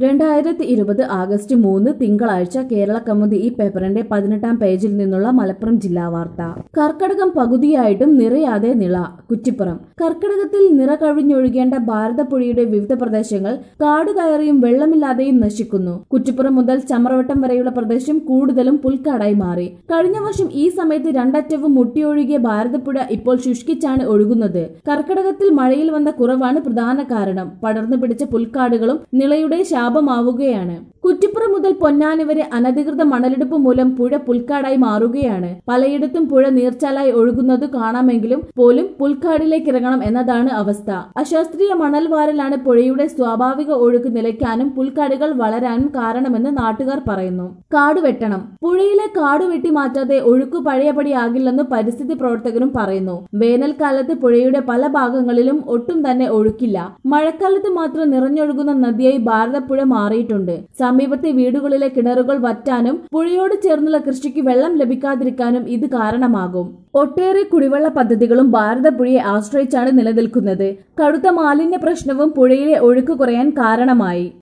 രണ്ടായിരത്തി ഇരുപത് ആഗസ്റ്റ് മൂന്ന് തിങ്കളാഴ്ച കേരള കൗമുദി ഈ പേപ്പറിന്റെ പതിനെട്ടാം പേജിൽ നിന്നുള്ള മലപ്പുറം ജില്ലാ വാർത്ത കർക്കടകം പകുതിയായിട്ടും നിറയാതെ നിള കുറ്റിപ്പുറം കർക്കടകത്തിൽ നിറ കവിഞ്ഞൊഴുകേണ്ട ഭാരതപ്പുഴയുടെ വിവിധ പ്രദേശങ്ങൾ കാട് കയറിയും വെള്ളമില്ലാതെയും നശിക്കുന്നു കുറ്റിപ്പുറം മുതൽ ചമ്രവട്ടം വരെയുള്ള പ്രദേശം കൂടുതലും പുൽക്കാടായി മാറി കഴിഞ്ഞ വർഷം ഈ സമയത്ത് രണ്ടറ്റവും മുട്ടിയൊഴുകിയ ഭാരതപ്പുഴ ഇപ്പോൾ ശുഷ്കിച്ചാണ് ഒഴുകുന്നത് കർക്കടകത്തിൽ മഴയിൽ വന്ന കുറവാണ് പ്രധാന കാരണം പടർന്നു പിടിച്ച പുൽക്കാടുകളും നിളയുടെ ശാപമാവുകയാണ് കുറ്റിപ്പുറം മുതൽ പൊന്നാനി വരെ അനധികൃത മണലെടുപ്പ് മൂലം പുഴ പുൽക്കാടായി മാറുകയാണ് പലയിടത്തും പുഴ നീർച്ചാലായി ഒഴുകുന്നത് കാണാമെങ്കിലും പോലും പുൽക്കാടിലേക്ക് ഇറങ്ങണം എന്നതാണ് അവസ്ഥ അശാസ്ത്രീയ മണൽ വാരലാണ് പുഴയുടെ സ്വാഭാവിക ഒഴുക്ക് നിലയ്ക്കാനും പുൽക്കാടുകൾ വളരാനും കാരണമെന്ന് നാട്ടുകാർ പറയുന്നു കാട് വെട്ടണം പുഴയിലെ കാട് വെട്ടി മാറ്റാതെ ഒഴുക്ക് പഴയപടിയാകില്ലെന്ന് പരിസ്ഥിതി പ്രവർത്തകരും പറയുന്നു വേനൽക്കാലത്ത് പുഴയുടെ പല ഭാഗങ്ങളിലും ഒട്ടും തന്നെ ഒഴുക്കില്ല മഴക്കാലത്ത് മാത്രം നിറഞ്ഞൊഴുകുന്ന നദിയായി ഭാരതപ്പുഴ മാറിയിട്ടുണ്ട് സമീപത്തെ വീടുകളിലെ കിണറുകൾ വറ്റാനും പുഴയോട് ചേർന്നുള്ള കൃഷിക്ക് വെള്ളം ലഭിക്കാതിരിക്കാനും ഇത് കാരണമാകും ഒട്ടേറെ കുടിവെള്ള പദ്ധതികളും ഭാരതപ്പുഴയെ ആശ്രയിച്ചാണ് നിലനിൽക്കുന്നത് കടുത്ത മാലിന്യ പ്രശ്നവും പുഴയിലെ ഒഴുക്ക് കുറയാൻ കാരണമായി